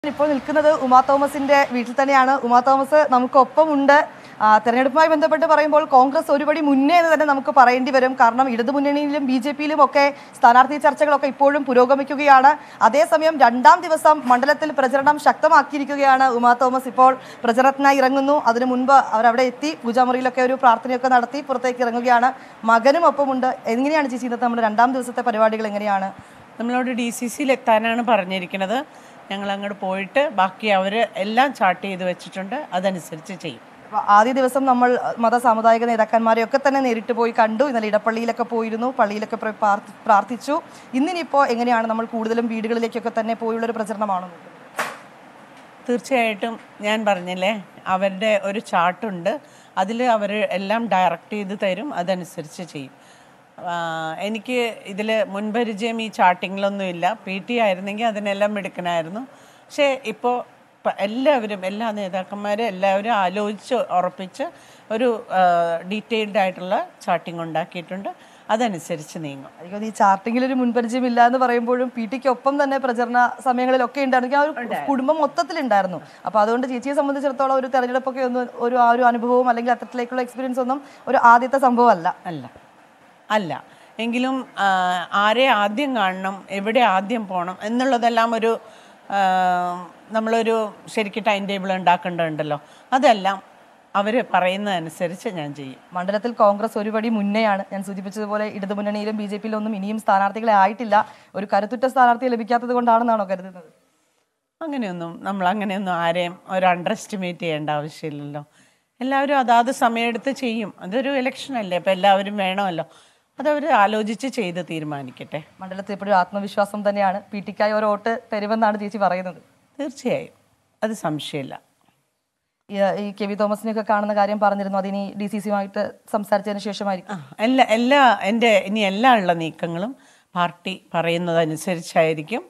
ഇപ്പോൾ നിൽക്കുന്നത് ഉമാ തോമസിന്റെ വീട്ടിൽ തന്നെയാണ് ഉമാ തോമസ് നമുക്കൊപ്പമുണ്ട് ആ, തെരഞ്ഞെടുപ്പുമായി ബന്ധപ്പെട്ട് പറയുമ്പോൾ കോൺഗ്രസ് ഒരുപടി മുന്നേ എന്ന് തന്നെ നമുക്ക് പറയേണ്ടി വരും കാരണം ഇടതുമുന്നണിയിലും ബി ജെ പിയിലും ഒക്കെ സ്ഥാനാർത്ഥി ചർച്ചകളൊക്കെ ഇപ്പോഴും പുരോഗമിക്കുകയാണ് അതേസമയം രണ്ടാം ദിവസം മണ്ഡലത്തിൽ പ്രചരണം ശക്തമാക്കിയിരിക്കുകയാണ് ഉമാ തോമസ് ഇപ്പോൾ പ്രചരണത്തിനായി ഇറങ്ങുന്നു അതിനു മുൻപ് അവരവിടെ എത്തി പൂജാമുറിയിലൊക്കെ ഒരു പ്രാർത്ഥനയൊക്കെ നടത്തി പുറത്തേക്ക് ഇറങ്ങുകയാണ് മകനും ഒപ്പമുണ്ട് എങ്ങനെയാണ് ചേച്ചി ഇന്നത്തെ നമ്മുടെ രണ്ടാം ദിവസത്തെ പരിപാടികൾ എങ്ങനെയാണ് നമ്മളോട് ഡി സി സിയിൽ എത്താനാണ് പറഞ്ഞിരിക്കുന്നത് ഞങ്ങൾ അങ്ങോട്ട് പോയിട്ട് ബാക്കി അവർ എല്ലാം ചാർട്ട് ചെയ്ത് വെച്ചിട്ടുണ്ട് അതനുസരിച്ച് ചെയ്യും അപ്പൊ ആദ്യ ദിവസം നമ്മൾ മത സാമുദായിക നേതാക്കന്മാരെ ഒക്കെ തന്നെ നേരിട്ട് പോയി കണ്ടു ഇന്നലെ ഇടപ്പള്ളിയിലൊക്കെ പോയിരുന്നു പള്ളിയിലൊക്കെ പോയി പ്രാർത്ഥി- പ്രാർത്ഥിച്ചു ഇന്നിനിപ്പോൾ എങ്ങനെയാണ് നമ്മൾ കൂടുതലും വീടുകളിലേക്കൊക്കെ തന്നെ പോയുള്ളൊരു പ്രചരണമാണോ തീർച്ചയായിട്ടും ഞാൻ പറഞ്ഞില്ലേ അവരുടെ ഒരു ചാർട്ടുണ്ട് അതിൽ അവർ എല്ലാം ഡയറക്റ്റ് ചെയ്ത് തരും അതനുസരിച്ച് ചെയ്യും ആ, എനിക്ക് ഇതിൽ മുൻപരിചയം ഈ ചാർട്ടിങ്ങിലൊന്നുമില്ല പി ടി ആയിരുന്നെങ്കിൽ അതിനെല്ലാം മിടുക്കനായിരുന്നു പക്ഷേ ഇപ്പോൾ എല്ലാവരും എല്ലാ നേതാക്കന്മാരും എല്ലാവരും ആലോചിച്ച് ഉറപ്പിച്ച് ഒരു ഡീറ്റെയിൽഡ് ആയിട്ടുള്ള ചാർട്ടിങ് ഉണ്ടാക്കിയിട്ടുണ്ട് അതനുസരിച്ച് നീങ്ങും എനിക്ക് ഈ ചാർട്ടിങ്ങിൽ ഒരു മുൻപരിചയം ഇല്ല എന്ന് പറയുമ്പോഴും പി ടിക്ക് ഒപ്പം തന്നെ പ്രചരണ സമയങ്ങളിലൊക്കെ ഉണ്ടായിരുന്നു ആ ഒരു കുടുംബം മൊത്തത്തിലുണ്ടായിരുന്നു അപ്പൊ അതുകൊണ്ട് ചേച്ചിയെ സംബന്ധിച്ചിടത്തോളം ഒരു തെരഞ്ഞെടുപ്പൊക്കെ ഒന്നും ഒരു ആ ഒരു അനുഭവവും അല്ലെങ്കിൽ അത്തരത്തിലേക്കുള്ള എക്സ്പീരിയൻസ് ഒന്നും ഒരു ആദ്യത്തെ സംഭവമല്ല അല്ല അല്ല എങ്കിലും ആ, ആരെ ആദ്യം കാണണം എവിടെ ആദ്യം പോകണം എന്നുള്ളതെല്ലാം ഒരു ആ, നമ്മളൊരു ശരിക്കും ടൈം ടേബിൾ ഉണ്ടാക്കേണ്ടതുണ്ടല്ലോ അതെല്ലാം അവർ പറയുന്നതനുസരിച്ച് ഞാൻ ചെയ്യും മണ്ഡലത്തിൽ കോൺഗ്രസ് ഒരുപടി മുന്നെയാണ് ഞാൻ സൂചിപ്പിച്ചതുപോലെ ഇടതുമുന്നണിയിലും ബി ജെ പിയിലും ഒന്നും ഇനിയും സ്ഥാനാർത്ഥികളെ ആയിട്ടില്ല ഒരു കരുത്തുറ്റ സ്ഥാനാർത്ഥിയെ ലഭിക്കാത്തത് കൊണ്ടാണെന്നാണോ കരുതുന്നത് അങ്ങനെയൊന്നും നമ്മൾ അങ്ങനെയൊന്നും ആരെയും ഒരു അണ്ടർ എസ്റ്റിമേറ്റ് ചെയ്യേണ്ട ആവശ്യമില്ലല്ലോ എല്ലാവരും അതാത് സമയമെടുത്ത് ചെയ്യും അതൊരു ഇലക്ഷൻ അല്ലേ അപ്പോൾ എല്ലാവരും വേണമല്ലോ അതവർ ആലോചിച്ച് ചെയ്ത് തീരുമാനിക്കട്ടെ മണ്ഡലത്തിൽ ഇപ്പോഴും ആത്മവിശ്വാസം തന്നെയാണ് പി ടിക്കായി ഒരു വോട്ട് തരുമെന്നാണ് ചേച്ചി പറയുന്നത് തീർച്ചയായും അത് സംശയമില്ല ഈ- ഈ കെ വി തോമസിനെയൊക്കെ കാണുന്ന കാര്യം പറഞ്ഞിരുന്നു അതിനി ഡി സി സിയുമായിട്ട് സംസാരിച്ചതിന് ശേഷമായിരിക്കും ആ, എല്ലാ എല്ലാ എൻ്റെ ഇനി എല്ലാ ഉള്ള നീക്കങ്ങളും പാർട്ടി പറയുന്നതനുസരിച്ചായിരിക്കും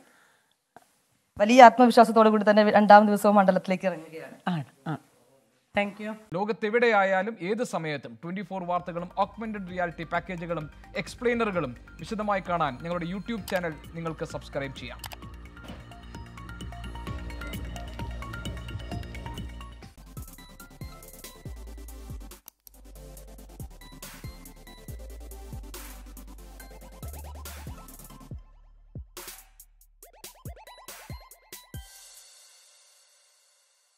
വലിയ ആത്മവിശ്വാസത്തോടു കൂടി തന്നെ രണ്ടാം ദിവസവും മണ്ഡലത്തിലേക്ക് ഇറങ്ങുകയാണ് ആണ് ആ താങ്ക് യു ലോകത്തെവിടെയായാലും ഏത് സമയത്തും ട്വന്റി ഫോർ വാർത്തകളും ഓഗ്മെന്റഡ് റിയാലിറ്റി പാക്കേജുകളും എക്സ്പ്ലെയിനറുകളും വിശദമായി കാണാൻ ഞങ്ങളുടെ യൂട്യൂബ് ചാനൽ നിങ്ങൾക്ക് സബ്സ്ക്രൈബ് ചെയ്യാം